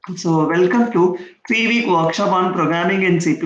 So welcome to three week workshop on programming in C++.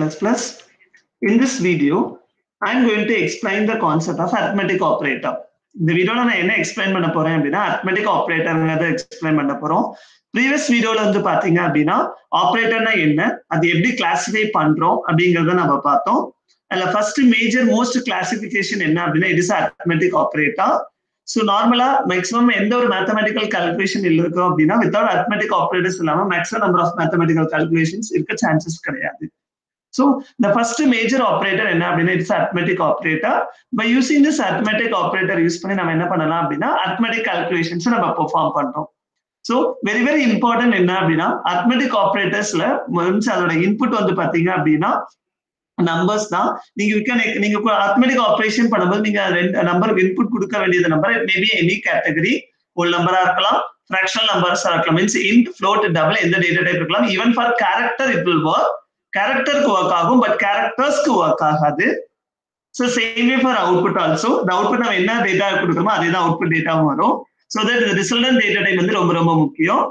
In this video, I'm going to explain the concept of arithmetic operator. இந்த வீடியோல நான் என்ன explain பண்ண போறேன் அப்படின்னா arithmetic operatorங்கிறத explain பண்ண போறோம் ப்ரீவியஸ் வீடியோல வந்து பாத்தீங்க அப்படின்னா ஆப்ரேட்டர்னா என்ன அது எப்படி கிளாசிஃபை பண்றோம் அப்படிங்கறத நம்ம பார்த்தோம் அதுல ஃபர்ஸ்ட் மேஜர் மோஸ்ட் கிளாசிபிகேஷன் என்ன அப்படின்னா it is arithmetic operator so நார்மலா மேக்ஸிமம் எந்த ஒரு மேத்தமெட்டிக்கல் கால்குலேஷன் இருக்கும் அப்படின்னா வித்தவுட் அத்மெட்டிக் ஆப்ரேட்டர்ஸ் இல்லாம maximum number of mathematical calculations இருக்க சான்சஸ் கிடையாது ஸோ இந்த ஃபர்ஸ்ட் மேஜர் ஆப்ரேட்டர் என்ன அப்படின்னா it's arithmetic operator by using this arithmetic operator use பண்ணி நம்ம என்ன பண்ணலாம் அப்படின்னா அத்மெட்டிக் கால்குலேஷன்ஸ் நம்ம பெர்ஃபார்ம் பண்றோம் ஸோ வெரி வெரி இம்பார்ட்டன்ட் என்ன அப்படின்னா அத்மெட்டிக் ஆப்ரேட்டர்ஸ்ல அதோட இன்புட் வந்து பாத்தீங்க அப்படின்னா நம்பர்ஸ் தான் நீங்க விக்க நீங்க அத்மெட்டிக் ஆப்ரேஷன் பண்ணும்போது நீங்க ரெண்டு நம்பருக்கு இன்புட் கொடுக்க வேண்டியது நம்பர் மேபி எனி கேட்டகரி ஒரு நம்பரா இருக்கலாம் ஃபிராக்ஷனல் நம்பர்ஸா இருக்கலாம் மீன்ஸ் இன்ட் ஃப்ளோட் டபுள் எந்த டேட்டா டைப் இருக்கலாம் even for character it will work கேரக்டருக்கு ஒர்க் ஆகும் பட் கேரக்டர்ஸ்க்கு ஒர்க் ஆகாது so same for output also இந்த அவுட்புட் நம்ம என்ன டேட்டா கொடுக்குறோமோ அதே தான் அவுட்புட் டேட்டாவும் வரும் ஸோ தட் இந்த ரிசல்டன் டேட்டா டைப் வந்து ரொம்ப ரொம்ப முக்கியம்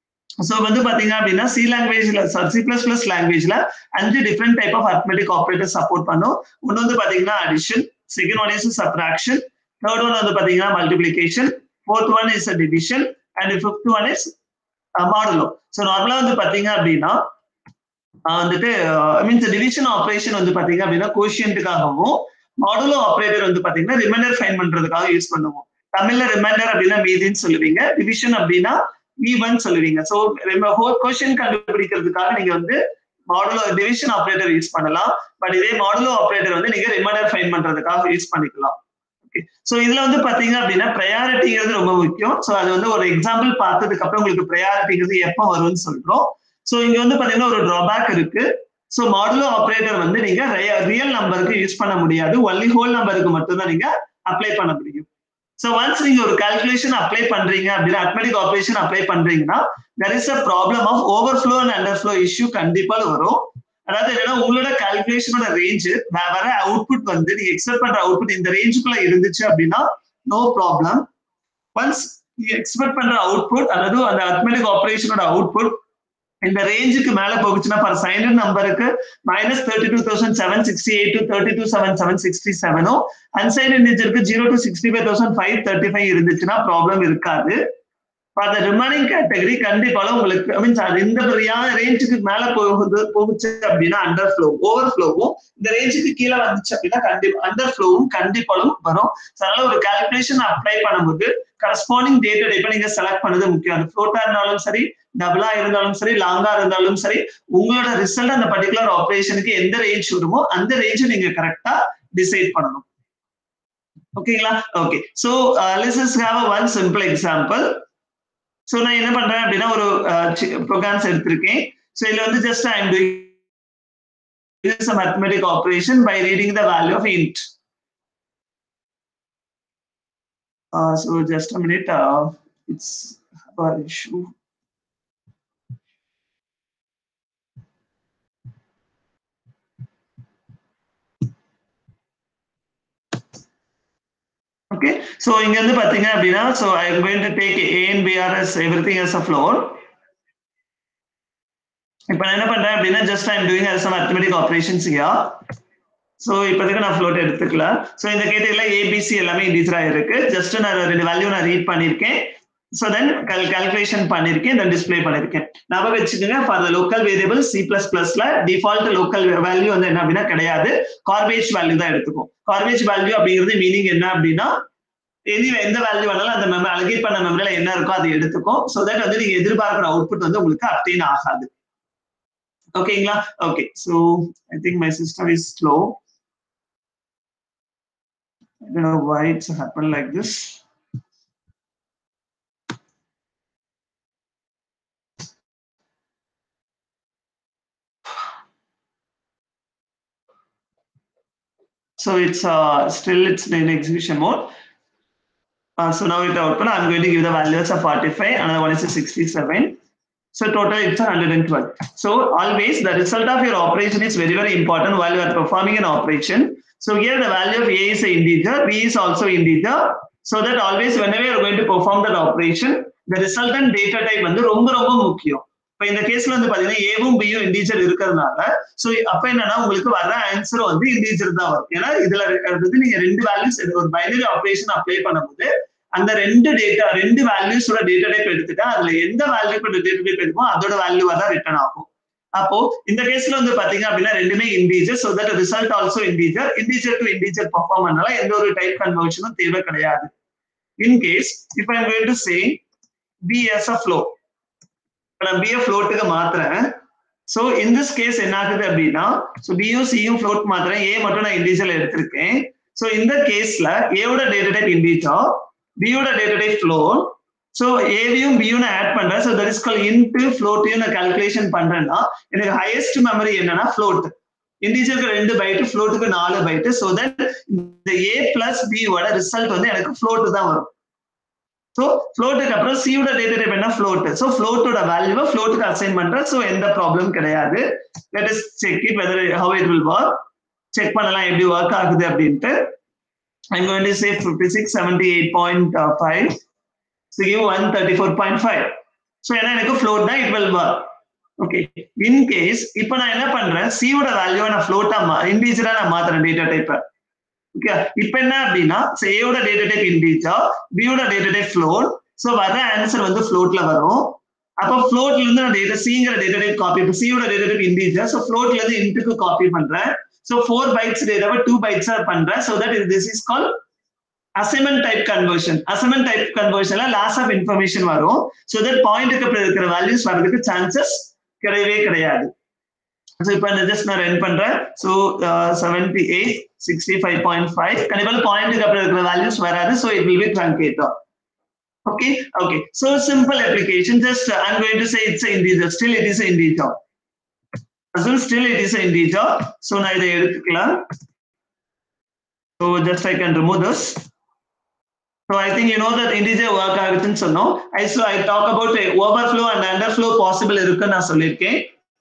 ஸோ வந்து பாத்தீங்க அப்படின்னா சி லாங்குவேஜ்ல சி பிளஸ் பிளஸ் லாங்குவேஜ்ல அஞ்சு different type of arithmetic operator support பண்ணும் ஒன்று வந்து பாத்தீங்கன்னா addition second one is subtraction third one வந்து பாத்தீங்கன்னா multiplication fourth one is division and fifth one is modulo so நார்மலா வந்து பாத்தீங்க அப்படின்னா வந்துட்டு மீன்ஸ் டிவிஷன் ஆப்ரேஷன் வந்து பாத்தீங்க அப்படின்னா கோஷியன்ட்டுக்காகவும் மாடுலோ ஆப்ரேட்டர் வந்து பாத்தீங்கன்னா ரிமைண்டர் ஃபைன் பண்றதுக்காக யூஸ் பண்ணுவோம் தமிழ்ல ரிமைண்டர் அப்படின்னா மீதின்னு சொல்லுவீங்க டிவிஷன் அப்படின்னா ஈவன் சொல்லுவீங்க ஸோ கொஸ்டின் கண்டுபிடிக்கிறதுக்காக நீங்க வந்து மாடுலோ டிவிஷன் ஆப்ரேட்டர் யூஸ் பண்ணலாம் பட் இதே மாடுலோ ஆப்ரேட்டர் வந்து நீங்க ரிமைண்டர் ஃபைன் பண்றதுக்காக யூஸ் பண்ணிக்கலாம் ஓகே ஸோ இதுல வந்து பாத்தீங்க அப்படின்னா ப்ரையாரிட்டிங்கிறது ரொம்ப முக்கியம் ஸோ அது வந்து ஒரு எக்ஸாம்பிள் பார்த்ததுக்கு அப்புறம் உங்களுக்கு ப்ரையாரிட்டிங்கிறது எப்போ வரும்னு சொல்றோம் ஸோ இங்க வந்து பாத்தீங்கன்னா ஒரு டிராபேக் இருக்கு ஸோ மாடுலோ ஆப்ரேட்டர் வந்து நீங்க ரியல் நம்பருக்கு யூஸ் பண்ண முடியாது ஒன்லி ஹோல் நம்பருக்கு மட்டும்தான் நீங்க அப்ளை பண்ண முடியும் ஸோ ஒன்ஸ் நீங்க ஒரு கால்குலேஷன் அப்ளை பண்றீங்க அப்படின்னா அத்மெட்டிக் ஆப்ரேஷன் அப்ளை பண்றீங்கன்னா there is a problem of overflow and underflow issue கண்டிப்பா வரும் அதாவது என்னன்னா உங்களோட கால்குலேஷனோட ரேஞ்ச் வர அவுட்புட் வந்து நீங்க எக்ஸ்பெக்ட் பண்ற அவுட்புட் இந்த ரேஞ்சுக்குள்ள இருந்துச்சு அப்படின்னா நோ ப்ராப்ளம் ஒன்ஸ் நீங்க எக்ஸ்பெக்ட் பண்ற அவுட்புட் அதாவது அந்த அத்மெட்டிக் ஆப்ரேஷனோட அவுட்புட் இந்த ரேஞ்சுக்கு மேல போகுச்சுன்னா ஃபார் சைனட் நம்பருக்கு minus thirty two thousand seven sixty eight to thirty two seven seven sixty செவனும் அன்சைன் இன்டிஜருக்கு zero to sixty five thousand five thirty five இருந்துச்சுன்னா ப்ராப்ளம் இருக்காது அந்த ரிமைனிங் கேட்டகரி கண்டிப்பாலும் உங்களுக்கு மீன்ஸ் அது இந்த ரேஞ்சுக்கு மேல போகுது போகுச்சு அப்படின்னா அண்டர் ஃப்ளோ ஓவர் ஃப்ளோவும் இந்த ரேஞ்சுக்கு கீழே வந்துச்சு அப்படின்னா கண்டிப்பா அண்டர் ஃப்ளோவும் கண்டிப்பாலும் வரும் அதனால ஒரு கால்குலேஷன் அப்ளை பண்ணும்போது கரஸ்பாண்டிங் டேட்டா இப்ப நீங்க செலக்ட் பண்ணது முக்கியம் அது ஃப்ளோட்டா இருந்தாலும் சரி டபுளா இருந்தாலும் சரி லாங்கா இருந்தாலும் சரி உங்களோட ரிசல்ட் அந்த பர்டிகுலர் ஆப்ரேஷனுக்கு எந்த ரேஞ்ச் வருமோ அந்த ரேஞ்ச் நீங்க கரெக்டா டிசைட் பண்ணணும் ஓகேங்களா okay so let us have one simple example so நான் என்ன பண்றேன் அப்படின்னா ஒரு ப்ரோக்ராம்ஸ் எடுத்திருக்கேன் ஸோ இதுல வந்து just I am doing some arithmetic operation by reading the value of int. Uh, so just a minute, uh, it's our issue. Okay so இங்க இருந்து பாத்தீங்க அப்படின்னா so I am going to take a and b as everything as a float இப்போ நான் என்ன பண்றேன் அப்படின்னா just I am doing அது some arithmetic operations yeah so இப்போதைக்கு நான் ஃப்ளோட் எடுத்துக்கல ஸோ இந்த கேட்டகரியில் ஏபிசி எல்லாமே இண்டிஜரா இருக்கு ஜஸ்ட் நான் ரெண்டு வேல்யூ நான் ரீட் பண்ணியிருக்கேன் ஸோ தென் கல் கால்குலேஷன் பண்ணியிருக்கேன் தென் டிஸ்பிளே பண்ணியிருக்கேன் ஞாபகம் வச்சுக்கோங்க for the local variable C plus பிளஸ்ல டிஃபால்ட் லோக்கல் வேல்யூ வந்து என்ன அப்படின்னா கிடையாது கார்பேஜ் வேல்யூ தான் எடுத்துக்கும் கார்பேஜ் வேல்யூ அப்படிங்கிறது மீனிங் என்ன அப்படின்னா எனி எந்த வேல்யூ வேணாலும் அந்த மெமரி அலகேட் பண்ண மெமரியில என்ன இருக்கோ அதை எடுத்துக்கும் ஸோ தட் வந்து நீங்க எதிர்பார்க்கிற அவுட்புட் வந்து உங்களுக்கு அப்டெயின் ஆகாது ஓகேங்களா okay so I think my system is slow I don't know why it's happened like this. So it's uh, still it's in execution mode. Uh, so now it output, I'm going to give the values of 45, another one is a 67. So total it's 112. So always the result of your operation is very, very important while you are performing an operation. So here the value of A is an integer, B is also integer. So that always whenever you are going to perform that operation, the resultant data type வந்து ரொம்ப ரொம்ப முக்கியம் இப்ப இந்த கேஸ்ல வந்து பாத்தீங்கன்னா ஏவும் பியும் இண்டீஜர் இருக்கிறதுனால சோ அப்ப என்னன்னா உங்களுக்கு வர ஆன்சர் வந்து இண்டீஜர் தான் வரும் ஏன்னா இதுல வந்து நீங்க ரெண்டு வேல்யூஸ் ஒரு பைனரி ஆபரேஷன் அப்ளை பண்ணும்போது அந்த ரெண்டு டேட்டா ரெண்டு வேல்யூஸோட டேட்டா டைப் எடுத்துட்டா அதுல எந்த வேல்யூ டேட்டா டைப் எடுக்குமோ அதோட வேல்யூவா தான் ரிட்டர்ன் ஆகும் அப்போ இந்த கேஸ்ல வந்து பாத்தீங்க அப்படின்னா ரெண்டுமே integer so that result also integer integer to integer perform பண்ணால எந்த ஒரு டைப் கன்வர்ஷனும் தேவை கிடையாது இன் கேஸ் இப்ப I'm going to say b as a float நான் பி ஃப்ளோட்டுக்கு மாத்துறேன் சோ இன் திஸ் கேஸ் என்ன ஆகுது அப்படின்னா ஸோ பியும் சியும் ஃப்ளோட் மாத்துறேன் ஏ மட்டும் நான் இண்டீஜர்ல எடுத்திருக்கேன் சோ இந்த கேஸ்ல ஏவோட டேட்டா டைப் இண்டீஜர் பியோட டேட்டா டைப் ஃப்ளோட் ஸோ ஏவியும் பியும் நான் ஆட் பண்றேன் so that is call int ஃப்ளோட்டையும் நான் கால்குலேஷன் பண்றேன்னா எனக்கு ஹையஸ்ட் மெமரி என்னன்னா ஃப்ளோட் இண்டீஜருக்கு ரெண்டு பைட்டு ஃப்ளோட்டுக்கு நாலு பைட்டு ஸோ தட் இந்த ஏ பிளஸ் பியோட ரிசல்ட் வந்து எனக்கு ஃப்ளோட் தான் வரும் ஸோ ஃப்ளோட்டுக்கு அப்புறம் சியோட டேட்டா டைப் என்ன ஃப்ளோட் ஸோ ஃப்ளோட்டோட வேல்யூவை ஃப்ளோட்டுக்கு அசைன் பண்றேன் ஸோ எந்த ப்ராப்ளம் கிடையாது let us check it whether how it will work check பண்ணலாம் எப்படி ஒர்க் ஆகுது அப்படின்ட்டு I'm going to say fifty six seventy eight point five so give 134.5 so ஏன்னா எனக்கு float தான் it will work okay in case இப்போ நான் என்ன பண்றேன் c ஓட வேல்யூவை நான் ஃப்ளோட்டா இண்டீஜரா நான் மாத்துறேன் டேட்டா டைப்பை ஓகே இப்போ என்ன அப்படின்னா a ஓட டேட்டா டைப் இண்டீஜர் b ஓட டேட்டா டைப் ஃப்ளோட் ஸோ வர ஆன்சர் வந்து ஃப்ளோட்ல வரும் அப்போ ஃப்ளோட்ல இருந்து நான் டேட்டா சிங்கிற டேட்டா டைப் காப்பி இப்போ c ஓட டேட்டா டைப் இண்டீஜர் ஸோ ஃப்ளோட்ல இருந்து இன்ட்டுக்கு காப்பி பண்றேன் ஸோ ஃபோர் பைட்ஸ் டேட்டாவை டூ பைட்ஸா பண்றேன் so that this is call assignment type conversion assignment type கன்வர்ஷன்ல லாஸ் ஆஃப் இன்ஃபர்மேஷன் வரும் ஸோ தட் பாயிண்ட்டுக்கு அப்புறம் இருக்கிற வேல்யூஸ் வரதுக்கு சான்சஸ் கிடையவே கிடையாது ஸோ இப்போ இந்த ஜஸ்ட் நான் ரன் பண்றேன் so seventy eight sixty five point five கண்டிப்பாக பாயிண்ட்டுக்கு அப்புறம் இருக்கிற வேல்யூஸ் வராது so it will be truncated okay okay so simple application just uh, i'm going to say it's an integer still it is an integer assume still it is an integer so நான் இதை எடுத்துக்கலாம் so just i can remove this so i think you know that integer work ஆகுதுன்னு சொன்னோம் i so i talk about a overflow and underflow possible இருக்குன்னு நான் சொல்லியிருக்கேன்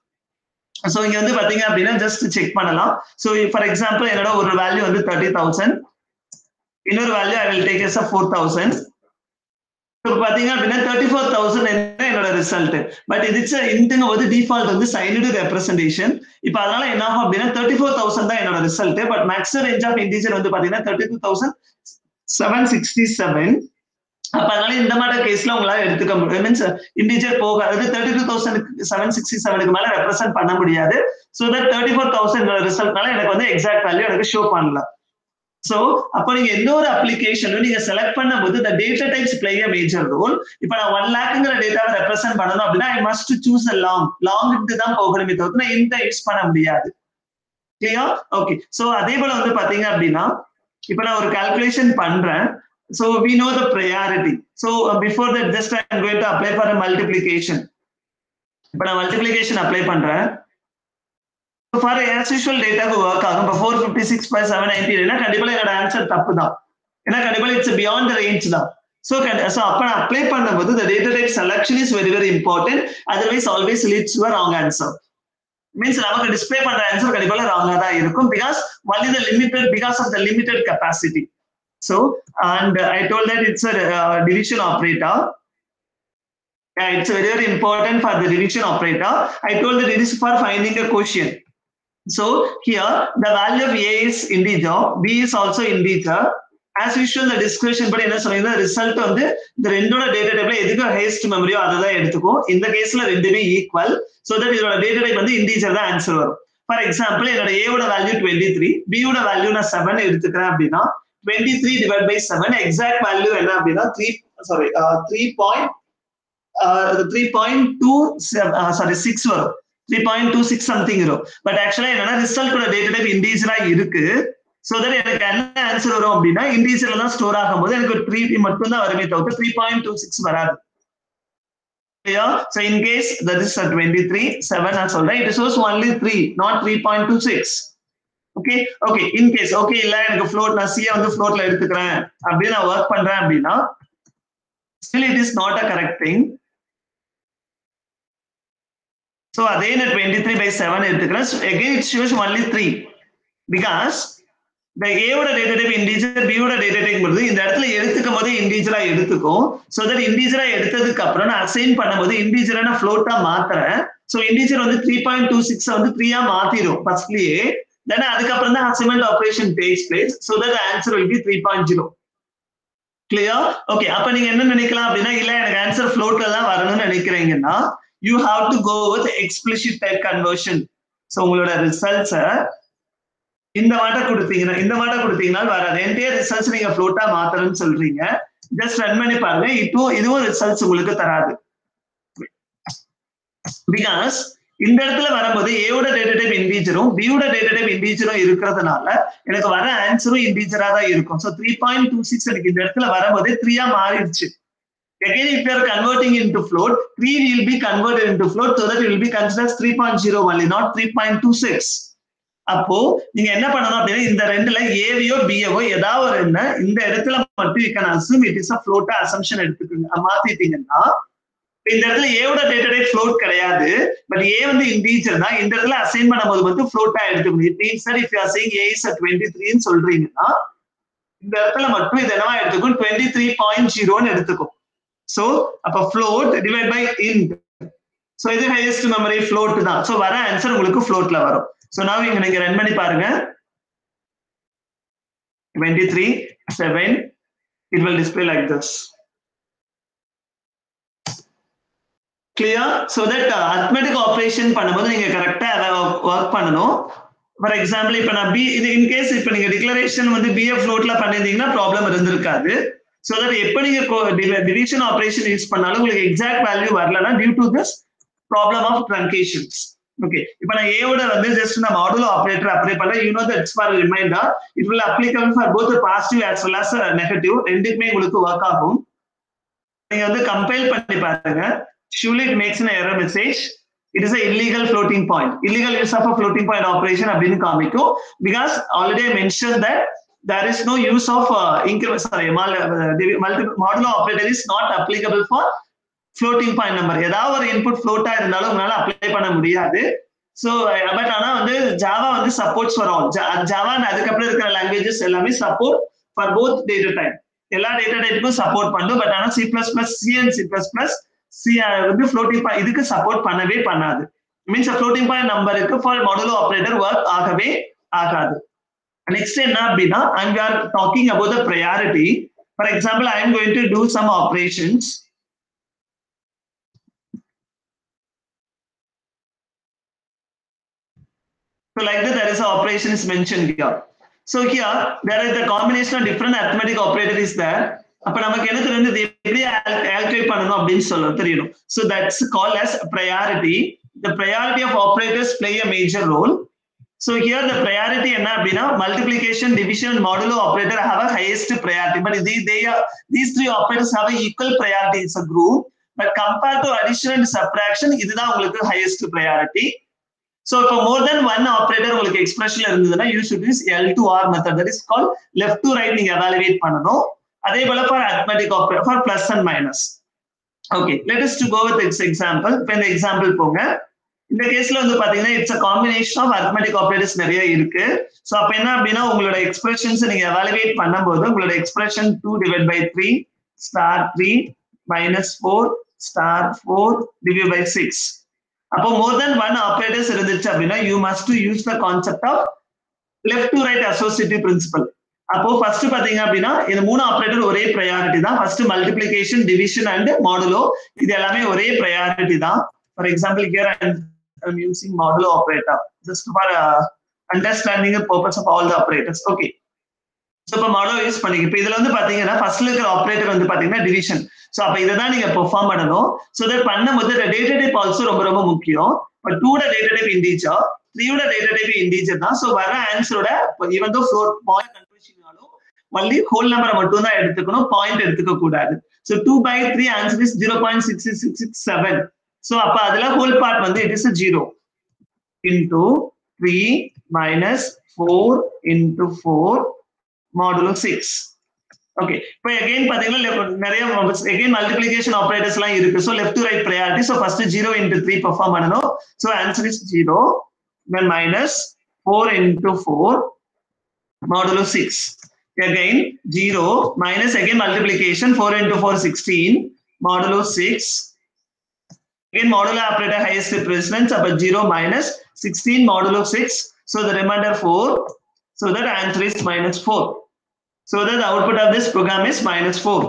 so இங்க வந்து பாத்தீங்க அப்படின்னா ஜஸ்ட் செக் பண்ணலாம் ஸோ ஃபார் எக்ஸாம்பிள் என்னோட ஒரு வேல்யூ வந்து தேர்ட்டி தௌசண்ட் இன்னொரு value I will take as four thousand இப்போ பாத்தீங்க அப்படின்னா தேர்ட்டி ஃபோர் தௌசண்ட் என்ன என்னோட ரிசல்ட் பட் இது இன்ட்டுங்க வந்து டிஃபால்ட் வந்து சைனடு ரெப்ரஸன்டேஷன் இப்போ அதனால என்ன ஆகும் அப்படின்னா தேர்ட்டி ஃபோர் தௌசண்ட் தான் என்னோட result but maximum range of integer வந்து பாத்தீங்கன்னா thirty two thousand seven sixty seven அப்ப அதனால இந்த மாதிரி கேஸ்ல உங்களால எடுத்துக்க முடியும் மீன்ஸ் இன்டீஜர் போகாது thirty two thousand seven sixty செவனுக்கு மேல ரெப்ரசென்ட் பண்ண முடியாது so that thirty four thousand ரிசல்ட்னால எனக்கு வந்து எக்ஸாக்ட் வேல்யூ எனக்கு ஷோ பண்ணல சோ அப்போ நீங்க எந்த ஒரு அப்ளிகேஷனும் நீங்க செலக்ட் பண்ணும்போது இந்த data types play a major role இப்போ நான் ஒன் லேக்ங்கிற டேட்டாவை ரெப்ரசென்ட் பண்ணணும் அப்படின்னா I must choose a long long தான் போகணுமே தவிர்த்து நான் இந்த யூஸ் பண்ண முடியாது கிளியர் ஓகே சோ அதே போல வந்து பாத்தீங்க அப்படின்னா இப்போ நான் ஒரு கால்குலேஷன் பண்றேன் so we know the priority so uh, before that just i'm going to apply for a multiplication இப்போ நான் மல்டிப்ளிகேஷன் அப்ளை பண்றேன் ஃபார் as usual டேட்டாக்கு ஒர்க் ஆகும் இப்போ four fifty six by seven ninety கண்டிப்பா என்னோட ஆன்சர் தப்பு தான் ஏன்னா கண்டிப்பா இட்ஸ் பியாண்ட் த ரேஞ்ச் தான் ஸோ ஸோ அப்போ நான் அப்ளை பண்ணும்போது the data type selection is very very important otherwise always leads to wrong answer means நமக்கு டிஸ்பிளே பண்ற ஆன்சர் கண்டிப்பா ராங்கா தான் இருக்கும் because only the limited because of the limited capacity So, and I told that it's a uh, division operator. Yeah, it's very, very important for the division operator. I told that it is for finding a quotient. So here, the value of A is integer, B is also integer. As usual, the discussion படி என்ன சொன்னீங்கன்னா result வந்து இந்த ரெண்டோட data டைப்ல எதுக்கு highest மெமரியோ அதை தான் எடுத்துக்கும் இந்த கேஸ்ல ரெண்டுமே ஈக்குவல் ஸோ தட் இதோட டேட்டா டைப் வந்து இண்டீஜர் தான் ஆன்சர் வரும் ஃபார் எக்ஸாம்பிள் என்னோட ஏவோட வேல்யூ டுவெண்ட்டி த்ரீ பியோட வேல்யூ நான் செவன் எடுத்துக்கிறேன் அப்படின்னா twenty three divide by seven exact value என்ன அப்படின்னா three sorry three point three point two sorry six வரும் three point two six something வரும் பட் ஆக்சுவலா என்னன்னா ரிசல்ட்டோட டேட்டா டைப் இண்டீஜரா இருக்கு ஸோ தட் எனக்கு என்ன ஆன்சர் வரும் அப்படின்னா இண்டீஜர்ல தான் ஸ்டோர் ஆகும்போது எனக்கு ஒரு த்ரீ மட்டும் தான் வருமே தவிர்த்து த்ரீ பாயிண்ட் டூ சிக்ஸ் வராது So in case that is a 23, 7 as well, right? It shows only 3, not 3.26. Okay okay in case okay இல்ல எனக்கு ஃப்ளோட் நான் சிஏ வந்து ஃப்ளோட்ல எடுத்துக்கிறேன் அப்படின்னு நான் ஒர்க் பண்றேன் அப்படின்னா still it is not a correct thing so அதே நான் டுவெண்ட்டி த்ரீ பை செவன் எடுத்துக்கிறேன் again it shows only three because இந்த ஏவோட டேட்டா டைப் இண்டீஜர் பியோட டேட்டா டைப் வருது இந்த இடத்துல எடுத்துக்கும் போது இண்டீஜரா எடுத்துக்கும் ஸோ தட் இண்டீஜரா எடுத்ததுக்கு அப்புறம் நான் அசைன் பண்ணும்போது இண்டீஜரா நான் ஃப்ளோட்டா மாத்துறேன் ஸோ இண்டீஜர் வந்து த்ரீ பாயிண்ட் டூ சிக்ஸ் வந்து த்ரீயா மாத்திரும் ஃபர்ஸ்ட்லயே தென் அதுக்கப்புறம் தான் assignment operation takes place so that answer will be three point zero clear okay அப்ப நீங்க என்ன நினைக்கலாம் அப்படின்னா இல்ல எனக்கு ஆன்சர் ஃப்ளோட்ல தான் வரணும்னு நினைக்கிறீங்கன்னா you have to go with explicit type conversion so உங்களோட ரிசல்ட்ஸை இந்த மாட்ட கொடுத்தீங்கன்னா இந்த மாட்ட கொடுத்தீங்கன்னா வராது என்டையர் ரிசல்ட்ஸ் நீங்க ஃப்ளோட்டா மாத்தணும்னு சொல்றீங்க ஜஸ்ட் ரன் பண்ணி பாருங்க இதுவும் இதுவும் ரிசல்ட்ஸ் உங்களுக்கு தராது பிகாஸ் இந்த இடத்துல வரும்போது ஏவோட டேட்டா டைப் இண்டீஜரும் பியோட டேட்டா டைப் இண்டீஜரும் இருக்கிறதுனால எனக்கு வர ஆன்சரும் இண்டீஜரா தான் இருக்கும் so three point two six எனக்கு இந்த இடத்துல வரும்போது த்ரீயா மாறிடுச்சு again if you are converting into float 3 will be converted into float so that it will be considered as 3.0 only not 3.26 அப்போ நீங்க என்ன பண்ணணும் அப்படின்னா இந்த ரெண்டுல ஏவியோ பிஏவோ ஏதாவது ஒரு என்ன இந்த இடத்துல மட்டும் you can assume it is a ஃப்ளோட்டா அசம்ஷன் எடுத்துக்கோங்க மாத்திட்டீங்கன்னா இந்த இடத்துல ஏவோட டேட்டா டைப் ஃப்ளோட் கிடையாது பட் ஏ வந்து இண்டீஜர் தான் இந்த இடத்துல அசைன் பண்ணும்போது மட்டும் ஃப்ளோட்டா எடுத்துக்கணும் it means sir if you are saying A is twenty த்ரீன்னு சொல்றீங்கன்னா இந்த இடத்துல மட்டும் இது என்னவா எடுத்துக்கும் டுவெண்ட்டி த்ரீ பாயிண்ட் ஜீரோன்னு எடுத்துக்கும் ஸோ அப்ப float divide by int so இது ஹையஸ்ட் மெமரி ஃப்ளோட் தான் ஸோ வர ஆன்சர் உங்களுக்கு ஃப்ளோட்ல வரும் ஸோ நான் இங்க நீங்க ரன் பண்ணி பாருங்க twenty three seven it will display like this clear so that arithmetic operation பண்ணும்போது நீங்க கரெக்டா ஒர்க் பண்ணணும் ஃபார் எக்ஸாம்பிள் இப்ப நான் பி இது இன்கேஸ் இப்ப நீங்க டிக்ளரேஷன் வந்து பிஎஃப் ஃப்ளோட்ல பண்ணியிருந்தீங்கன்னா ப்ராப்ளம் இருந்திருக்காது ஸோ தட் எப்போ நீங்க டிவிஷன் ஆப்ரேஷன் யூஸ் பண்ணாலும் உங்களுக்கு எக்ஸாக்ட் வேல்யூ வரலன்னா due to this problem of truncations okay இப்போ நான் ஏவோட வந்து ஜஸ்ட் நான் மாடுலோ ஆப்ரேட்டர் அப்ளை பண்ணேன் you know that's for remainder it will applicable for both positive as well as negative ரெண்டுக்குமே உங்களுக்கு ஒர்க் ஆகும் நீங்க வந்து கம்பைல் பண்ணி பாருங்க surely it makes an error message it is a illegal floating point illegal use of a floating point operation அப்படின்னு காமிக்கும் because already I mentioned that there is no use of uh, increment sorry multiple modulo operator is not applicable for floating point number ஏதாவது ஒரு input floater இருந்தாலும் உங்களால apply பண்ண முடியாது so but ஆனா வந்து ஜாவா வந்து சப்போர்ட்ஸ் ஃபார் ஆல் ஜாவா அதுக்கப்புறம் இருக்கிற லாங்குவேஜஸ் எல்லாமே support for both data type எல்லா டேட்டா டைப்புக்கும் சப்போர்ட் பண்ணும் பட் ஆனா C plus plus C and C plus plus C வந்து ஃப்ளோட்டிங் பாயிண்ட் இதுக்கு சப்போர்ட் பண்ணவே பண்ணாது மீன்ஸ் ஃப்ளோட்டிங் பாயிண்ட் நம்பருக்கு ஃபார் மாடுலோ ஆப்ரேட்டர் ஒர்க் ஆகவே ஆகாது நெக்ஸ்ட் என்ன அப்படின்னா and are talking about the priority for example I am going to do some operations So like that, there is an operation is mentioned here. So here, there is the combination of different arithmetic operator is there. அப்ப நமக்கு என்ன தெரியும் எப்படி ஆல்குலேட் பண்ணணும் அப்படின்னு சொல்ல தெரியணும் so that's call as priority the priority of operators play a major role so here the priority என்ன அப்படின்னா multiplication division modulo operator have a highest priority but the they these three operators have equal priority is a group but compare to addition and subtraction இதுதான் உங்களுக்கு highest priority so இப்போ மோர் than one operator உங்களுக்கு எக்ஸ்பிரஷன்ல இருந்ததுன்னா you should use L to R method that is call left to right நீங்க evaluate பண்ணணும் அதே போல for arithmetic operator for plus and minus okay let us to go with its example இப்போ இந்த example போங்க இந்த கேஸ்ல வந்து பாத்தீங்கன்னா it's a combination of arithmetic operators நிறைய இருக்கு ஸோ அப்ப என்ன அப்படின்னா உங்களோட எக்ஸ்பிரஷன்ஸ் நீங்க எவாலுவேட் பண்ணும்போது உங்களோட expression two divide by three star three minus four star four divide by six அப்போ மோர் தென் ஒன் ஆப்ரேட்டர்ஸ் இருந்துச்சு அப்படின்னா you must use the concept of left to right associative principle அப்போ first பாத்தீங்க அப்படின்னா இந்த மூணு ஆப்ரேட்டர் ஒரே priority தான் first multiplication division and modulo இது எல்லாமே ஒரே ப்ரையாரிட்டி தான் for example here I'm using modulo operator just for understanding purpose of all the operators okay so இப்போ மாடோ யூஸ் பண்ணிக்க இப்போ இதுல வந்து பாத்தீங்கன்னா ஃபர்ஸ்ட்ல இருக்கிற ஆப்ரேட்டர் வந்து பாத்தீங்கன்னா டிவிஷன் ஸோ அப்போ இதை தான் நீங்க பெர்ஃபார்ம் பண்ணணும் ஸோ தட் பண்ணும்போது டேட்டா டைப் ஆல்சோ ரொம்ப ரொம்ப முக்கியம் இப்போ டூட டேட்டா டைப் இண்டீஜர் த்ரீயோட டேட்டா டைப் இண்டீஜர் தான் ஸோ வர ஆன்சரோட ஈவன் தோ ஃப்ளோர் பாயிண்ட் கன்ஃபியூஷனாலும் ஒன்லி ஹோல் நம்பரை மட்டும் தான் எடுத்துக்கணும் பாயிண்ட் எடுத்துக்க கூடாது so two by three answer is zero point six six six seven so அப்போ அதுல ஹோல் பார்ட் வந்து it is zero into three minus four into four modulo six okay இப்போ அகைன் பாத்தீங்கன்னா நிறைய அகைன் மல்டிபிளிகேஷன் ஆப்ரேட்டர்ஸ் எல்லாம் இருக்கு so left to right priority so first zero into three perform பண்ணணும் so answer is zero then minus four into four modulo 6. Again, 0 minus again multiplication 4 into 4, 16, modulo 6. Again, modulo operator highest precedence, but 0 minus 16 modulo 6. So the remainder 4. So that answer is minus 4. So that the output of this program is minus 4.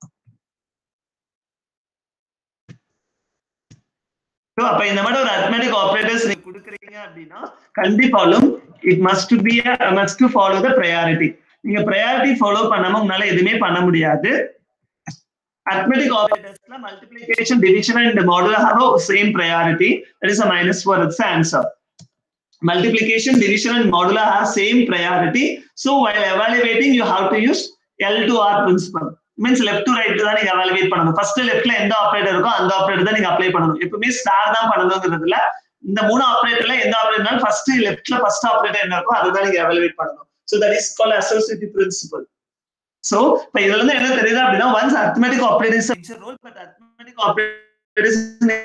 So அப்ப இந்த மாதிரி ஒரு arithmetic operators நீங்க கொடுக்குறீங்க அப்படின்னா கண்டிப்பாலும் it must be must follow the priority நீங்க priority follow பண்ணாம உங்களால எதுவுமே பண்ண முடியாது அத்மெட்டிக் ஆப்ரேட்டர்ஸ்ல multiplication division and modulo have same priority that is a minus four it's answer multiplication division and modular have same priority so while evaluating you have to use l to r principle means left to right தான் நீங்க evaluate பண்ணணும் first லெஃப்ட்ல எந்த operator இருக்கோ அந்த operator தான் நீங்க apply பண்ணணும் எப்பவுமே ஸ்டார் தான் பண்ணணுங்கிறதுல இந்த மூணு ஆப்ரேட்டர்ல எந்த ஆப்ரேட்டர்னாலும் ஃபர்ஸ்ட் லெஃப்ட்ல ஃபர்ஸ்ட் ஆப்ரேட்டர் என்ன இருக்கோ அதுதான் நீங்க எவாலுவேட் பண்ணணும் so that is call associative principle so இப்ப இதுல இருந்து என்ன தெரியுது அப்படின்னா once arithmetic operators role but arithmetic operators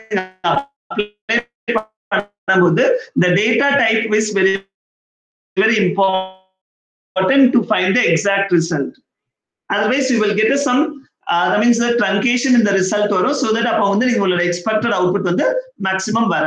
பண்ணும்போது the data type is very very important to find the exact result otherwise you will get a some uh, that means the truncation in the result வரும் so that அப்போ வந்து நீங்க உங்களோட expected output வந்து maximum வர